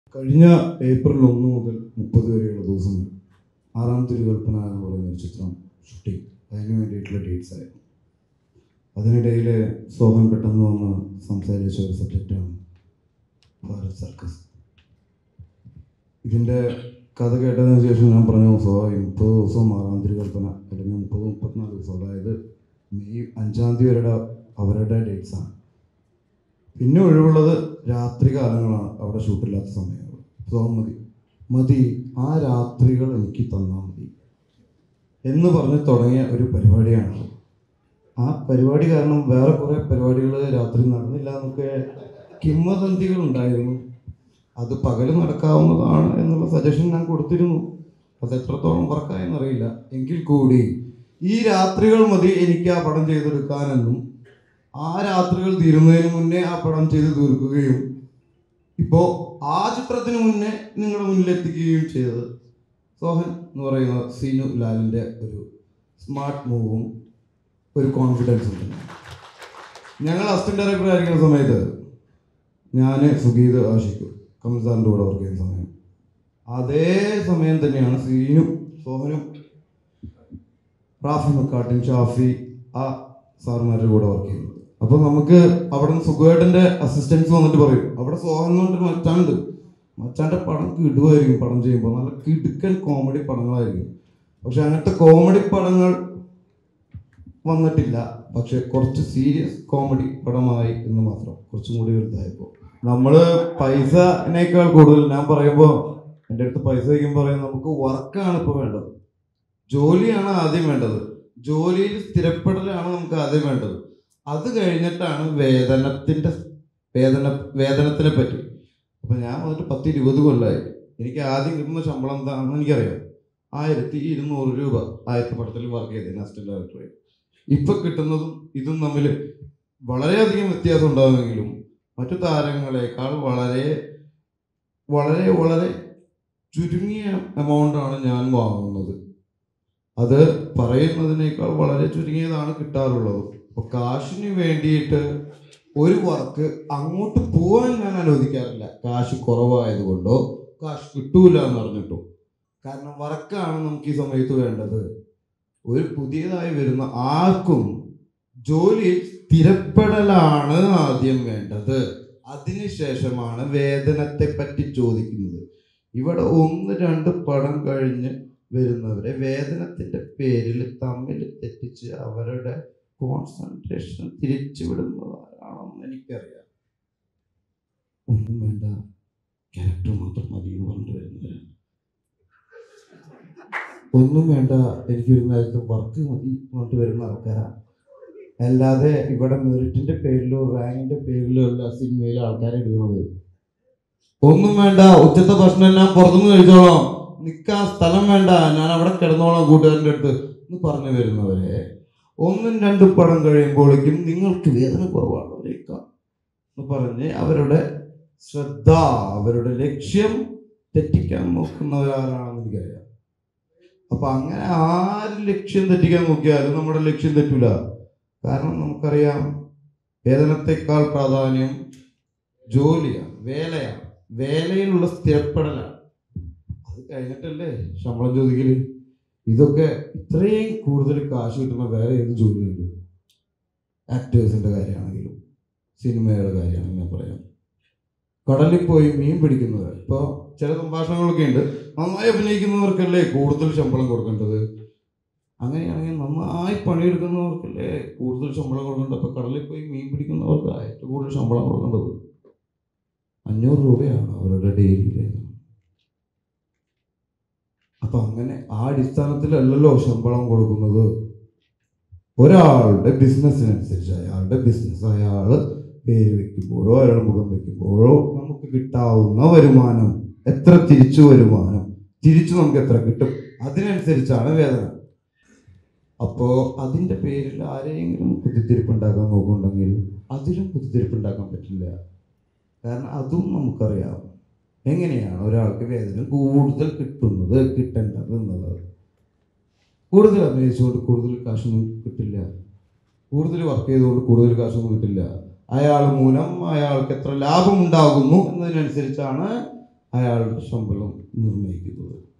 കഴിഞ്ഞ ഏപ്രിൽ ഒന്ന് മുതൽ മുപ്പത് വരെയുള്ള ദിവസങ്ങൾ ആറാം തിരുകൽപ്പന എന്ന് പറയുന്ന ഒരു ചിത്രം ഷൂട്ടിംഗ് അതിന് വേണ്ടിയിട്ടുള്ള ഡേറ്റ്സ് ആയിരുന്നു അതിനിടയിൽ സോഹൻ പെട്ടെന്ന് വന്ന് സംസാരിച്ച ഒരു സബ്ജക്റ്റാണ് ഭാരത് സർക്കസ് ഇതിൻ്റെ കഥ കേട്ടതിന് ശേഷം ഞാൻ പറഞ്ഞു സോ ഈ മുപ്പത് ദിവസം ആറാം തിരുകൽപ്പന അല്ലെങ്കിൽ മുപ്പത് മുപ്പത്തിനാല് ദിവസം അതായത് മെയ് അഞ്ചാം തീയതി വരെ അവരുടെ ഡേറ്റ്സ് ആണ് പിന്നെ ഒഴിവുള്ളത് രാത്രി കാലങ്ങളാണ് അവിടെ ഷൂട്ടില്ലാത്ത സമയങ്ങൾ സോ മതി മതി ആ രാത്രികൾ എനിക്ക് തന്നാൽ മതി എന്ന് പറഞ്ഞ് തുടങ്ങിയ ഒരു പരിപാടിയാണ് ആ പരിപാടി കാരണം വേറെ കുറേ പരിപാടികൾ രാത്രി നടന്നില്ല എന്നൊക്കെ കിംവദന്തികൾ ഉണ്ടായിരുന്നു അത് പകൽ നടക്കാവുന്നതാണ് എന്നുള്ള സജഷൻ ഞാൻ കൊടുത്തിരുന്നു അത് എത്രത്തോളം വർക്കായെന്നറിയില്ല എങ്കിൽ കൂടി ഈ രാത്രികൾ മതി എനിക്ക് ആ പടം ചെയ്തെടുക്കാനെന്നും ആ രാത്രികൾ തീരുന്നതിന് മുന്നേ ആ പടം ചെയ്ത് തീർക്കുകയും ഇപ്പോൾ ആ ചിത്രത്തിന് മുന്നേ നിങ്ങളുടെ മുന്നിലെത്തിക്കുകയും ചെയ്തത് സോഹൻ എന്ന് പറയുന്ന സീനു ലാലിൻ്റെ ഒരു സ്മാർട്ട് മൂവും ഒരു കോൺഫിഡൻസും തന്നെ ഞങ്ങൾ അസിസ്റ്റന്റ് ഡയറക്ടർ ആയിരിക്കുന്ന സമയത്ത് ഞാൻ സുഗീത് ആഷിഖ് കമൽ സാറിൻ്റെ കൂടെ വർക്ക് ചെയ്യുന്ന സമയം അതേ സമയം തന്നെയാണ് സീനും സോഹനും റാഫി മക്കാട്ടിൻ ഷാഫി ആ സാറുമാരുടെ കൂടെ വർക്ക് ചെയ്യുന്നത് അപ്പോൾ നമുക്ക് അവിടെ നിന്ന് സുഖേട്ടൻ്റെ അസിസ്റ്റൻസ് വന്നിട്ട് പറയും അവിടെ സോഹൻ എന്ന് പറഞ്ഞിട്ട് മച്ചാണ്ട് മച്ചാൻ്റെ പടം കിടുവായിരിക്കും പടം ചെയ്യുമ്പോൾ നല്ല കിടുക്കൻ കോമഡി പടങ്ങളായിരിക്കും പക്ഷെ അങ്ങനത്തെ കോമഡി പടങ്ങൾ വന്നിട്ടില്ല പക്ഷെ കുറച്ച് സീരിയസ് കോമഡി പടമായി എന്ന് മാത്രം കുറച്ചും കൂടി വലുതായപ്പോൾ നമ്മൾ പൈസനേക്കാൾ കൂടുതൽ ഞാൻ പറയുമ്പോൾ എൻ്റെ അടുത്ത് പൈസ വയ്ക്കുമ്പോൾ പറയും നമുക്ക് വർക്കാണ് ഇപ്പോൾ വേണ്ടത് ജോലിയാണ് ആദ്യം വേണ്ടത് ജോലിയിൽ സ്ഥിരപ്പെടലാണ് നമുക്ക് ആദ്യം വേണ്ടത് അത് കഴിഞ്ഞിട്ടാണ് വേതനത്തിൻ്റെ വേതന വേതനത്തിനെ പറ്റി അപ്പം ഞാൻ വന്നിട്ട് പത്ത് ഇരുപത് കൊല്ലമായി എനിക്ക് ആദ്യം കിട്ടുന്ന ശമ്പളം എന്താണെന്ന് എനിക്കറിയാം ആയിരത്തി ഇരുന്നൂറ് രൂപ ആയിരത്തി പടത്തിൽ വർക്ക് ചെയ്തതിന് അസിസ്റ്റന്റ് ഡയറക്ടറെ ഇപ്പൊ കിട്ടുന്നതും ഇതും തമ്മിൽ വളരെയധികം വ്യത്യാസം ഉണ്ടാകുമെങ്കിലും മറ്റു താരങ്ങളെക്കാൾ വളരെ വളരെ വളരെ ചുരുങ്ങിയ എമൗണ്ടാണ് ഞാൻ വാങ്ങുന്നത് അത് പറയുന്നതിനേക്കാൾ വളരെ ചുരുങ്ങിയതാണ് കിട്ടാറുള്ളത് അപ്പോൾ കാശിന് വേണ്ടിയിട്ട് ഒരു വർക്ക് അങ്ങോട്ട് പോകാൻ ഞാൻ അനുവദിക്കാറില്ല കാശ് കുറവായതുകൊണ്ടോ കാശ് കിട്ടൂല എന്ന് പറഞ്ഞിട്ടോ കാരണം വർക്കാണ് നമുക്ക് ഈ സമയത്ത് വേണ്ടത് ഒരു പുതിയതായി വരുന്ന ആർക്കും ജോലിയിൽ സ്ഥിരപ്പെടലാണ് ആദ്യം വേണ്ടത് അതിനുശേഷമാണ് വേതനത്തെ പറ്റി ചോദിക്കുന്നത് ഇവിടെ ഒന്ന് രണ്ട് പടം കഴിഞ്ഞ് വരുന്നവരെ വേതനത്തിന്റെ പേരിൽ തമ്മിൽ തെറ്റിച്ച് അവരുടെ കോൺസെൻട്രേഷൻ തിരിച്ചുവിടുന്നതാണെന്ന് എനിക്കറിയാം ഒന്നും വേണ്ട ക്യാരക്ടർ മാത്രം മതി എന്ന് പറഞ്ഞിട്ട് വരുന്നവരാണ് ഒന്നും വേണ്ട എനിക്കൊരു നേരത്തെ വർക്ക് മതി എന്ന് പറഞ്ഞിട്ട് വരുന്ന ആൾക്കാരാണ് അല്ലാതെ ഇവിടെ മെറിറ്റിന്റെ പേരിലോ റാങ്കിന്റെ പേരിലോ അല്ല സിനിമയിൽ ആൾക്കാരെ എടുക്കുന്നത് ഒന്നും വേണ്ട ഉച്ചത്തെ ഭക്ഷണം ഞാൻ പുറത്തുനിന്ന് കഴിച്ചോളാം നിൽക്കാൻ സ്ഥലം വേണ്ട ഞാൻ അവിടെ കിടന്നോളാം കൂട്ടുകാരൻ്റെ അടുത്ത് എന്ന് പറഞ്ഞു വരുന്നവരെ ഒന്നും രണ്ടും പടം കഴിയുമ്പോഴേക്കും നിങ്ങൾക്ക് വേദന കുറവാണ് അവരേക്കാം എന്ന് പറഞ്ഞ് അവരുടെ ശ്രദ്ധ അവരുടെ ലക്ഷ്യം തെറ്റിക്കാൻ നോക്കുന്നവരാരാണെന്ന് എനിക്കറിയാം അപ്പൊ അങ്ങനെ ആര് ലക്ഷ്യം തെറ്റിക്കാൻ നോക്കിയാലും നമ്മുടെ ലക്ഷ്യം തെറ്റൂല കാരണം നമുക്കറിയാം വേതനത്തെക്കാൾ പ്രാധാന്യം ജോലിയാണ് വേലയാണ് വേലയിലുള്ള സ്ഥിരപ്പെടലാണ് അത് കഴിഞ്ഞിട്ടല്ലേ ശമ്പളം ചോദിക്കല് ഇതൊക്കെ ഇത്രയും കൂടുതൽ കാശ് കിട്ടുന്ന വേറെ ഏത് ജോലിയുണ്ട് ആക്ടേഴ്സിന്റെ കാര്യമാണെങ്കിലും സിനിമയുടെ കാര്യമാണെങ്കിലും ഞാൻ പറയാം കടലിൽ പോയി മീൻ പിടിക്കുന്നവർ ഇപ്പോൾ ചില സംഭാഷണങ്ങളൊക്കെ ഉണ്ട് നന്നായി അഭിനയിക്കുന്നവർക്കല്ലേ കൂടുതൽ ശമ്പളം കൊടുക്കേണ്ടത് അങ്ങനെയാണെങ്കിൽ നന്നായി പണിയെടുക്കുന്നവർക്കല്ലേ കൂടുതൽ ശമ്പളം കൊടുക്കേണ്ടത് അപ്പോൾ കടലിൽ പോയി മീൻ പിടിക്കുന്നവർക്ക് ഏറ്റവും കൂടുതൽ ശമ്പളം കൊടുക്കേണ്ടത് അഞ്ഞൂറ് രൂപയാണ് അവരുടെ ഡെയിലി വേതനം അപ്പൊ അങ്ങനെ ആ അടിസ്ഥാനത്തിലല്ലല്ലോ ശമ്പളം കൊടുക്കുന്നത് ഒരാളുടെ ബിസിനസ്സിനനുസരിച്ച് അയാളുടെ ബിസിനസ് അയാൾ പേര് വെക്കുമ്പോഴോ അയാളുടെ മുഖം വെക്കുമ്പോഴോ നമുക്ക് കിട്ടാവുന്ന വരുമാനം എത്ര തിരിച്ചു വരുമാനം തിരിച്ചു നമുക്ക് എത്ര കിട്ടും അതിനനുസരിച്ചാണ് വേതനം അപ്പോൾ അതിൻ്റെ പേരിൽ ആരെയെങ്കിലും കുത്തിത്തിരിപ്പുണ്ടാക്കാൻ നോക്കുന്നുണ്ടെങ്കിൽ അതിലും കുത്തിത്തിരിപ്പുണ്ടാക്കാൻ പറ്റില്ല കാരണം അതും നമുക്കറിയാം എങ്ങനെയാണ് ഒരാൾക്ക് വേതനം കൂടുതൽ കിട്ടുന്നത് കിട്ടേണ്ടത് എന്നുള്ളത് കൂടുതൽ അഭിനയിച്ചുകൊണ്ട് കൂടുതൽ കാശൊന്നും കിട്ടില്ല കൂടുതൽ വർക്ക് ചെയ്തുകൊണ്ട് കൂടുതൽ കാശൊന്നും കിട്ടില്ല അയാൾ മൂലം അയാൾക്ക് എത്ര ലാഭം ഉണ്ടാകുന്നു എന്നതിനനുസരിച്ചാണ് അയാളുടെ ശമ്പളം നിർണ്ണയിക്കുന്നത്